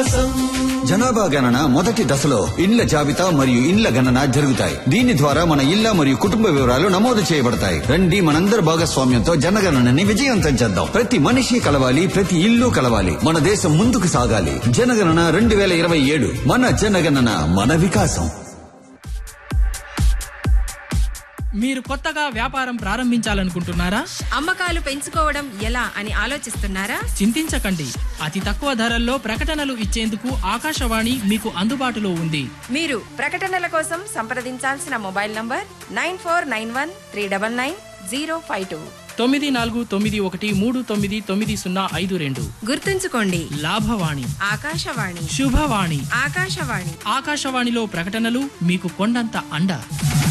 జనాభా గణన మొదటి దశలో ఇండ్ల జాబితా మరియు ఇండ్ల గణన జరుగుతాయి దీని ద్వారా మన ఇళ్ల మరియు కుటుంబ వివరాలు నమోదు చేయబడతాయి రండి మనందరి భాగస్వామ్యంతో జనగణనని విజయవంతం చేద్దాం ప్రతి మనిషి కలవాలి ప్రతి ఇల్లు కలవాలి మన దేశం ముందుకు సాగాలి జనగణన రెండు వేల ఇరవై ఏడు మన జనగణన మన వికాసం మీరు కొత్తగా వ్యాపారం ప్రారంభించాలనుకుంటున్నారా అమ్మకాలు పెంచుకోవడం ఎలా అని ఆలోచిస్తున్నారా చింతించకండి అతి తక్కువ ధరల్లో ప్రకటనలు ఇచ్చేందుకు ఆకాశవాణి మీకు అందుబాటులో ఉంది మీరు ప్రకటనల కోసం సంప్రదించాల్సిన mobile number nine four nine one three double nine zero five two తొమ్మిది నాలుగు తొమ్మిది ఒకటి మూడు తొమ్మిది తొమ్మిది సున్నా ఐదు రెండు గుర్తుంచుకోండి లాభవాణి ఆకాశవాణి శుభవాణి ఆకాశవాణి ఆకాశవాణిలో ప్రకటనలు మీకు కొండంత అండ